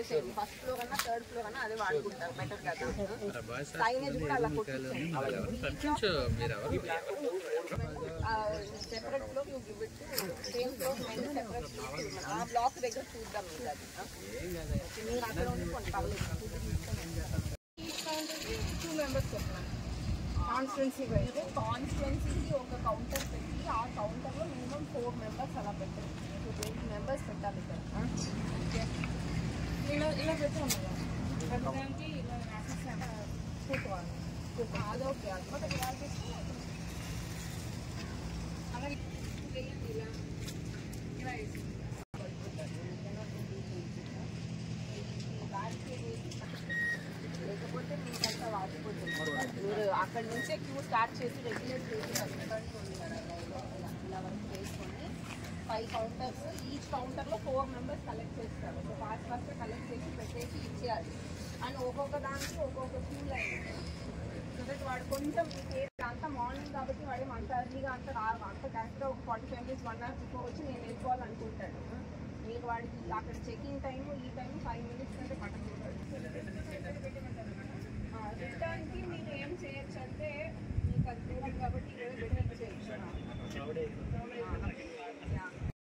చేసేయండి first floor కన్నా third floor కన్నా అదే వాడుకుంటారు బెటర్ కదా సైనేజ్ కూడా అలా separate floor you give it same floor main separate ఆ బ్లాక్ దగ్గర చూద్దాం మీరు అది Okay, మీరు అక్కడ ఉండి కొన్ని పర్లేదు టూ మెంబర్స్ చెప్పినాం కాన్స్టిట్యున్సీ అయితే కాన్స్టిట్యున్సీకి ఒక కౌంటర్ పెట్టి ఆ కౌంటర్లో మినిమం ఫోర్ మెంబర్స్ అలా పెట్టారు ఎయిట్ మెంబర్స్ పెట్టాలి ఇక్కడ ఓకే ఇలా ఇలా పెట్టాము ప్రతిదానికి ఇలా అసిస్టెంట్ కూర్చోవాలి అదొకే అది బట్ ఇలా చేస్తే అలా వేయండి ఇలా ఇలా వేసి లేకపోతే మీకు అంతా వాడిపోతుంది మీరు అక్కడి నుంచే క్యూ స్టార్ట్ చేసి రెగ్యులేట్ చేసి అక్కడికి ఉంటారు ఇలా వరకు చేసుకొని ఫైవ్ కౌంటర్స్ ఈచ్ కౌంటర్లో ఫోర్ మెంబర్స్ కలెక్ట్ చేస్తారు సో ఫాస్ట్ ఫాస్ట్ కలెక్ట్ చేసి పెట్టేసి ఇచ్చేయాలి అండ్ ఒక్కొక్క దానికి ఒక్కొక్క క్యూ లైన్ సో దట్ వాడు కొంచెం మీకు అంతా మార్నింగ్ కాబట్టి వాడు అంత ఎర్లీగా అంత రాదు అంత కరెక్ట్గా ఒక forty five minutes one hour before వచ్చి నేను వెళ్ళిపోవాలనుకుంటాడు మీకు వాడికి అక్కడ చెకింగ్ టైం ఈ టైం ఫైవ్ మినిట్స్ అంటే పట్టకూడదు